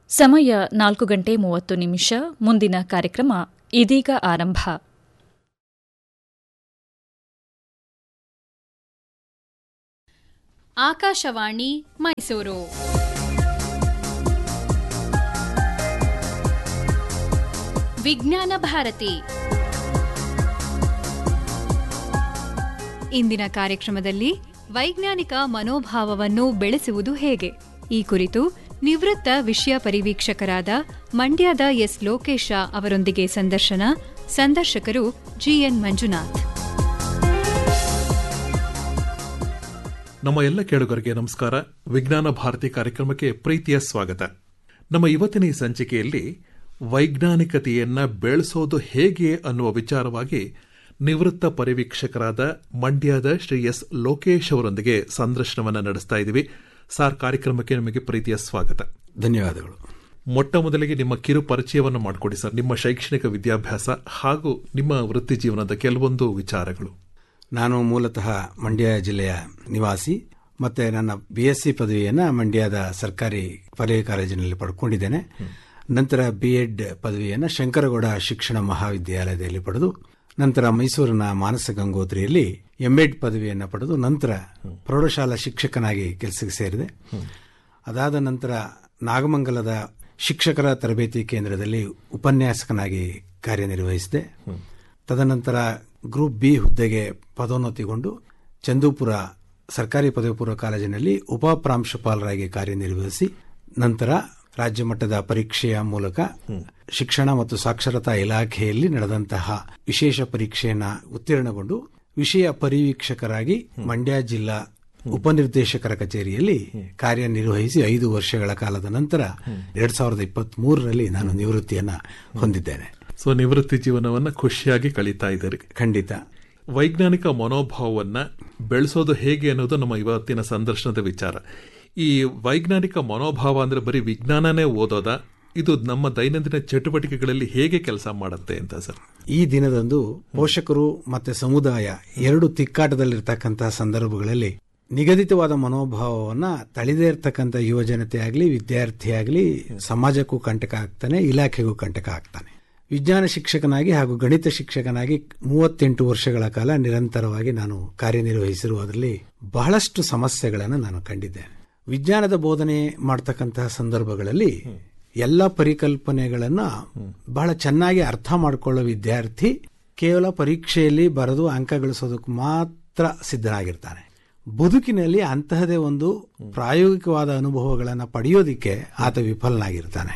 ಸಮಯ ನಾಲ್ಕು ಗಂಟೆ ಮೂವತ್ತು ನಿಮಿಷ ಮುಂದಿನ ಕಾರ್ಯಕ್ರಮ ಇದೀಗ ಆರಂಭ ಆಕಾಶವಾಣಿ ಮೈಸೂರು ವಿಜ್ಞಾನ ಭಾರತಿ ಇಂದಿನ ಕಾರ್ಯಕ್ರಮದಲ್ಲಿ ವೈಜ್ಞಾನಿಕ ಮನೋಭಾವವನ್ನು ಬೆಳೆಸುವುದು ಹೇಗೆ ಈ ಕುರಿತು ನಿವೃತ್ತ ವಿಷಯ ಪರಿವೀಕ್ಷಕರಾದ ಮಂಡ್ಯದ ಎಸ್ ಲೋಕೇಶ ಅವರೊಂದಿಗೆ ಸಂದರ್ಶನ ಸಂದರ್ಶಕರು ಜಿಎನ್ ಮಂಜುನಾಥ್ ನಮ್ಮ ಎಲ್ಲ ಕೇಳುಗರಿಗೆ ನಮಸ್ಕಾರ ವಿಜ್ಞಾನ ಭಾರತಿ ಕಾರ್ಯಕ್ರಮಕ್ಕೆ ಪ್ರೀತಿಯ ಸ್ವಾಗತ ನಮ್ಮ ಇವತ್ತಿನ ಈ ಸಂಚಿಕೆಯಲ್ಲಿ ವೈಜ್ಞಾನಿಕತೆಯನ್ನ ಬೆಳೆಸೋದು ಹೇಗೆ ಅನ್ನುವ ವಿಚಾರವಾಗಿ ನಿವೃತ್ತ ಪರಿವೀಕ್ಷಕರಾದ ಮಂಡ್ಯದ ಶ್ರೀ ಎಸ್ ಲೋಕೇಶ್ ಅವರೊಂದಿಗೆ ಸಂದರ್ಶನವನ್ನು ನಡೆಸ್ತಾ ಇದ್ದೀವಿ ಸಾರ್ ಕಾರ್ಯಕ್ರಮಕ್ಕೆ ನಿಮಗೆ ಪ್ರೀತಿಯ ಸ್ವಾಗತ ಧನ್ಯವಾದಗಳು ಮೊಟ್ಟ ಮೊದಲಿಗೆ ನಿಮ್ಮ ಕಿರು ಪರಿಚಯವನ್ನು ಮಾಡಿಕೊಡಿ ಸರ್ ನಿಮ್ಮ ಶೈಕ್ಷಣಿಕ ವಿದ್ಯಾಭ್ಯಾಸ ಹಾಗೂ ನಿಮ್ಮ ವೃತ್ತಿ ಜೀವನದ ಕೆಲವೊಂದು ವಿಚಾರಗಳು ನಾನು ಮೂಲತಃ ಮಂಡ್ಯ ಜಿಲ್ಲೆಯ ನಿವಾಸಿ ಮತ್ತೆ ನನ್ನ ಬಿ ಎಸ್ ಸಿ ಪದವಿಯನ್ನು ಮಂಡ್ಯದ ಸರ್ಕಾರಿ ಪದವಿ ಕಾಲೇಜಿನಲ್ಲಿ ಪಡ್ಕೊಂಡಿದ್ದೇನೆ ನಂತರ ಬಿ ಎಡ್ ಪದವಿಯನ್ನು ಶಂಕರಗೌಡ ಶಿಕ್ಷಣ ಮಹಾವಿದ್ಯಾಲಯದಲ್ಲಿ ಪಡೆದು ನಂತರ ಮೈಸೂರಿನ ಮಾನಸ ಗಂಗೋತ್ರಿಯಲ್ಲಿ ಎಂಎಡ್ ಪದವಿಯನ್ನು ಪಡೆದು ನಂತರ ಪ್ರೌಢಶಾಲಾ ಶಿಕ್ಷಕನಾಗಿ ಕೆಲಸಕ್ಕೆ ಸೇರಿದೆ ಅದಾದ ನಂತರ ನಾಗಮಂಗಲದ ಶಿಕ್ಷಕರ ತರಬೇತಿ ಕೇಂದ್ರದಲ್ಲಿ ಉಪನ್ಯಾಸಕನಾಗಿ ಕಾರ್ಯನಿರ್ವಹಿಸಿದೆ ತದನಂತರ ಗ್ರೂಪ್ ಬಿ ಹುದ್ದೆಗೆ ಪದೋನ್ನತಿಗೊಂಡು ಚಂದೂಪುರ ಸರ್ಕಾರಿ ಪದವಿ ಪೂರ್ವ ಕಾಲೇಜಿನಲ್ಲಿ ಉಪ ಪ್ರಾಂಶುಪಾಲರಾಗಿ ಕಾರ್ಯನಿರ್ವಹಿಸಿ ನಂತರ ರಾಜ್ಯ ಮಟ್ಟದ ಪರೀಕ್ಷೆಯ ಮೂಲಕ ಶಿಕ್ಷಣ ಮತ್ತು ಸಾಕ್ಷರತಾ ಇಲಾಖೆಯಲ್ಲಿ ನಡೆದಂತಹ ವಿಶೇಷ ಪರೀಕ್ಷೆಯನ್ನ ಉತ್ತೀರ್ಣಗೊಂಡು ವಿಷಯ ಪರಿವೀಕ್ಷಕರಾಗಿ ಮಂಡ್ಯ ಜಿಲ್ಲಾ ಉಪನಿರ್ದೇಶಕರ ಕಚೇರಿಯಲ್ಲಿ ಕಾರ್ಯನಿರ್ವಹಿಸಿ ಐದು ವರ್ಷಗಳ ಕಾಲದ ನಂತರ ಎರಡ್ ಸಾವಿರದ ಇಪ್ಪತ್ತ್ ಮೂರರಲ್ಲಿ ನಾನು ನಿವೃತ್ತಿಯನ್ನ ಹೊಂದಿದ್ದೇನೆ ಸೊ ನಿವೃತ್ತಿ ಜೀವನವನ್ನ ಖುಷಿಯಾಗಿ ಕಳೀತಾ ಇದ್ದೀರಿ ಖಂಡಿತ ವೈಜ್ಞಾನಿಕ ಮನೋಭಾವವನ್ನ ಬೆಳೆಸೋದು ಹೇಗೆ ಅನ್ನೋದು ನಮ್ಮ ಇವತ್ತಿನ ಸಂದರ್ಶನದ ವಿಚಾರ ಈ ವೈಜ್ಞಾನಿಕ ಮನೋಭಾವ ಅಂದ್ರೆ ಬರೀ ವಿಜ್ಞಾನನೇ ಓದೋದ ಇದು ನಮ್ಮ ದೈನಂದಿನ ಚಟುವಟಿಕೆಗಳಲ್ಲಿ ಹೇಗೆ ಕೆಲಸ ಮಾಡುತ್ತೆ ಅಂತ ಸರ್ ಈ ದಿನದಂದು ಪೋಷಕರು ಮತ್ತೆ ಸಮುದಾಯ ಎರಡು ತಿಕ್ಕಾಟದಲ್ಲಿರ್ತಕ್ಕಂತಹ ಸಂದರ್ಭಗಳಲ್ಲಿ ನಿಗದಿತವಾದ ಮನೋಭಾವವನ್ನ ತಳಿದೇ ಇರ್ತಕ್ಕಂಥ ಯುವ ಜನತೆ ಆಗಲಿ ವಿದ್ಯಾರ್ಥಿ ಆಗಲಿ ಸಮಾಜಕ್ಕೂ ಕಂಟಕ ಆಗ್ತಾನೆ ಇಲಾಖೆಗೂ ಕಂಟಕ ಆಗ್ತಾನೆ ವಿಜ್ಞಾನ ಶಿಕ್ಷಕನಾಗಿ ಹಾಗೂ ಗಣಿತ ಶಿಕ್ಷಕನಾಗಿ ಮೂವತ್ತೆಂಟು ವರ್ಷಗಳ ಕಾಲ ನಿರಂತರವಾಗಿ ನಾನು ಕಾರ್ಯನಿರ್ವಹಿಸಿರುವುದರಲ್ಲಿ ಬಹಳಷ್ಟು ಸಮಸ್ಯೆಗಳನ್ನು ನಾನು ಕಂಡಿದ್ದೇನೆ ವಿಜ್ಞಾನದ ಬೋಧನೆ ಮಾಡ್ತಕ್ಕಂತಹ ಸಂದರ್ಭಗಳಲ್ಲಿ ಎಲ್ಲ ಪರಿಕಲ್ಪನೆಗಳನ್ನ ಬಹಳ ಚೆನ್ನಾಗಿ ಅರ್ಥ ಮಾಡಿಕೊಳ್ಳೋ ವಿದ್ಯಾರ್ಥಿ ಕೇವಲ ಪರೀಕ್ಷೆಯಲ್ಲಿ ಬರೆದು ಅಂಕ ಗಳಿಸೋದಕ್ಕೆ ಮಾತ್ರ ಸಿದ್ಧನಾಗಿರ್ತಾನೆ ಬದುಕಿನಲ್ಲಿ ಅಂತಹದೇ ಒಂದು ಪ್ರಾಯೋಗಿಕವಾದ ಅನುಭವಗಳನ್ನು ಪಡೆಯೋದಿಕ್ಕೆ ಆತ ವಿಫಲನಾಗಿರ್ತಾನೆ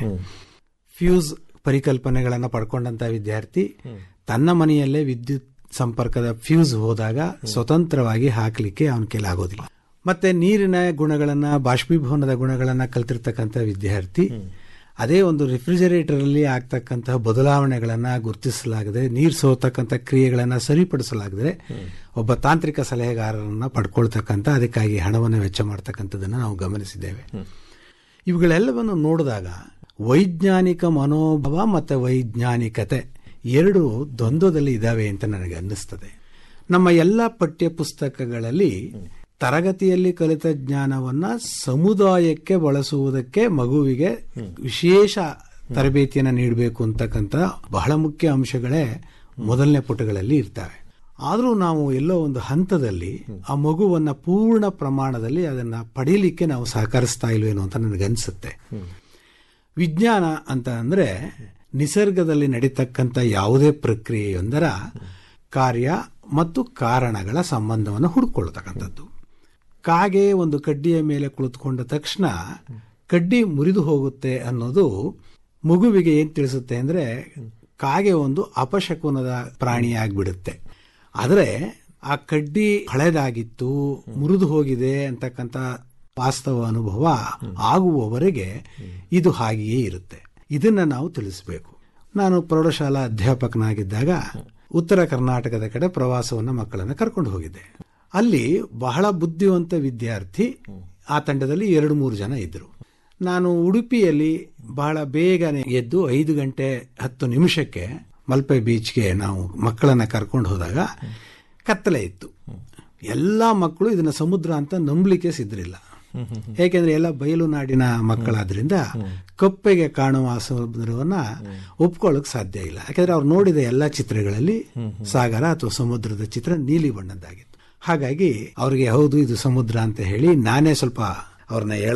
ಫ್ಯೂಸ್ ಪರಿಕಲ್ಪನೆಗಳನ್ನು ಪಡ್ಕೊಂಡಂತ ವಿದ್ಯಾರ್ಥಿ ತನ್ನ ಮನೆಯಲ್ಲೇ ವಿದ್ಯುತ್ ಸಂಪರ್ಕದ ಫ್ಯೂಸ್ ಹೋದಾಗ ಸ್ವತಂತ್ರವಾಗಿ ಹಾಕಲಿಕ್ಕೆ ಅವನ ಕೈಲಾಗೋದಿಲ್ಲ ಮತ್ತೆ ನೀರಿನ ಗುಣಗಳನ್ನ ಬಾಷ್ಪೀಭವನದ ಗುಣಗಳನ್ನ ಕಲ್ತಿರ್ತಕ್ಕಂಥ ವಿದ್ಯಾರ್ಥಿ ಅದೇ ಒಂದು ರೆಫ್ರಿಜರೇಟರ್ ಅಲ್ಲಿ ಆಗ್ತಕ್ಕಂತಹ ಬದಲಾವಣೆಗಳನ್ನ ಗುರುತಿಸಲಾಗದೆ ನೀರು ಸೋತಕ್ಕಂಥ ಕ್ರಿಯೆಗಳನ್ನ ಸರಿಪಡಿಸಲಾಗದೆ ಒಬ್ಬ ತಾಂತ್ರಿಕ ಸಲಹೆಗಾರರನ್ನ ಪಡ್ಕೊಳ್ತಕ್ಕಂಥ ಅದಕ್ಕಾಗಿ ಹಣವನ್ನು ವೆಚ್ಚ ಮಾಡ್ತಕ್ಕಂಥದ್ದನ್ನ ನಾವು ಗಮನಿಸಿದ್ದೇವೆ ಇವುಗಳೆಲ್ಲವನ್ನು ನೋಡಿದಾಗ ವೈಜ್ಞಾನಿಕ ಮನೋಭಾವ ಮತ್ತು ವೈಜ್ಞಾನಿಕತೆ ಎರಡು ದ್ವಂದ್ವದಲ್ಲಿ ಇದಾವೆ ಅಂತ ನನಗೆ ಅನ್ನಿಸ್ತದೆ ನಮ್ಮ ಎಲ್ಲ ಪಠ್ಯ ಪುಸ್ತಕಗಳಲ್ಲಿ ತರಗತಿಯಲ್ಲಿ ಕಲಿತ ಜ್ಞಾನವನ್ನ ಸಮುದಾಯಕ್ಕೆ ಬಳಸುವುದಕ್ಕೆ ಮಗುವಿಗೆ ವಿಶೇಷ ತರಬೇತಿಯನ್ನು ನೀಡಬೇಕು ಅಂತಕ್ಕಂಥ ಬಹಳ ಮುಖ್ಯ ಅಂಶಗಳೇ ಮೊದಲನೇ ಪುಟಗಳಲ್ಲಿ ಇರ್ತವೆ ಆದರೂ ನಾವು ಎಲ್ಲೋ ಒಂದು ಹಂತದಲ್ಲಿ ಆ ಮಗುವನ್ನ ಪೂರ್ಣ ಪ್ರಮಾಣದಲ್ಲಿ ಅದನ್ನ ಪಡೀಲಿಕ್ಕೆ ನಾವು ಸಹಕರಿಸ್ತಾ ಇಲ್ವೇನೋ ಅಂತ ನನಗನ್ಸುತ್ತೆ ವಿಜ್ಞಾನ ಅಂತ ಅಂದ್ರೆ ನಿಸರ್ಗದಲ್ಲಿ ನಡೀತಕ್ಕಂಥ ಯಾವುದೇ ಪ್ರಕ್ರಿಯೆಯೊಂದರ ಕಾರ್ಯ ಮತ್ತು ಕಾರಣಗಳ ಸಂಬಂಧವನ್ನು ಹುಡುಕೊಳ್ಳತಕ್ಕಂಥದ್ದು ಕಾಗೆ ಒಂದು ಕಡ್ಡಿಯ ಮೇಲೆ ಕುಳಿತುಕೊಂಡ ತಕ್ಷಣ ಕಡ್ಡಿ ಮುರಿದು ಹೋಗುತ್ತೆ ಅನ್ನೋದು ಮಗುವಿಗೆ ಏನ್ ತಿಳಿಸುತ್ತೆ ಅಂದ್ರೆ ಕಾಗೆ ಒಂದು ಅಪಶಕುನದ ಪ್ರಾಣಿಯಾಗ್ಬಿಡುತ್ತೆ ಆದರೆ ಆ ಕಡ್ಡಿ ಹಳೆದಾಗಿತ್ತು ಮುರಿದು ಹೋಗಿದೆ ಅಂತಕ್ಕಂಥ ವಾಸ್ತವ ಅನುಭವ ಆಗುವವರೆಗೆ ಇದು ಹಾಗೆಯೇ ಇರುತ್ತೆ ಇದನ್ನ ನಾವು ತಿಳಿಸಬೇಕು ನಾನು ಪ್ರೌಢಶಾಲಾ ಅಧ್ಯಾಪಕನಾಗಿದ್ದಾಗ ಉತ್ತರ ಕರ್ನಾಟಕದ ಕಡೆ ಪ್ರವಾಸವನ್ನ ಮಕ್ಕಳನ್ನ ಕರ್ಕೊಂಡು ಹೋಗಿದ್ದೆ ಅಲ್ಲಿ ಬಹಳ ಬುದ್ಧಿವಂತ ವಿದ್ಯಾರ್ಥಿ ಆ ತಂಡದಲ್ಲಿ ಎರಡು ಮೂರು ಜನ ಇದ್ದರು ನಾನು ಉಡುಪಿಯಲ್ಲಿ ಬಹಳ ಬೇಗನೆ ಎದ್ದು ಐದು ಗಂಟೆ ಹತ್ತು ನಿಮಿಷಕ್ಕೆ ಮಲ್ಪೆ ಬೀಚ್ಗೆ ನಾವು ಮಕ್ಕಳನ್ನ ಕರ್ಕೊಂಡು ಹೋದಾಗ ಕತ್ತಲೆ ಇತ್ತು ಎಲ್ಲ ಮಕ್ಕಳು ಇದನ್ನ ಸಮುದ್ರ ಅಂತ ನಂಬಲಿಕ್ಕೆ ಸಿದ್ರಿಲ್ಲ ಏಕೆಂದ್ರೆ ಎಲ್ಲ ಬಯಲು ನಾಡಿನ ಮಕ್ಕಳಾದ್ರಿಂದ ಕಪ್ಪೆಗೆ ಕಾಣುವ ಆ ಸಮುದ್ರವನ್ನ ಒಪ್ಕೊಳ್ಳೋಕೆ ಸಾಧ್ಯ ಇಲ್ಲ ಯಾಕಂದ್ರೆ ಅವ್ರು ನೋಡಿದ ಎಲ್ಲಾ ಚಿತ್ರಗಳಲ್ಲಿ ಸಾಗರ ಅಥವಾ ಸಮುದ್ರದ ಚಿತ್ರ ನೀಲಿ ಬಣ್ಣದ್ದಾಗಿತ್ತು ಹಾಗಾಗಿ ಅವ್ರಿಗೆ ಹೌದು ಇದು ಸಮುದ್ರ ಅಂತ ಹೇಳಿ ನಾನೇ ಸ್ವಲ್ಪ ಅವ್ರನ್ನ